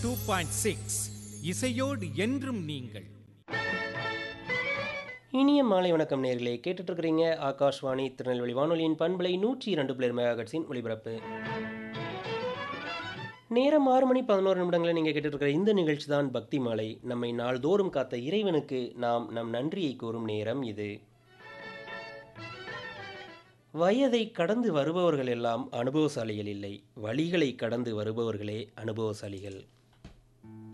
two point six இசையோடு என்றும் நீங்கள் இனிய மாலை வணக்கம் நேர்களே கேட்டுட்டு இருக்கிறீங்க ஆகாஷ்வாணி திருநெல்வேலி வானொலியின் பண்பலை நூற்றி இரண்டு பிளேர் மெகாகட்ஸின் ஒளிபரப்பு நேரம் ஆறு மணி பதினோரு நிமிடங்களை நீங்கள் கேட்டுட்டு இருக்கிற இந்த நிகழ்ச்சி தான் பக்தி மாலை நம்மை நாள்தோறும் காத்த இறைவனுக்கு நாம் நம் நன்றியை கூறும் நேரம் இது வயதை கடந்து வருபவர்கள் எல்லாம் அனுபவசாலிகள் இல்லை வழிகளை கடந்து வருபவர்களே அனுபவசாலிகள்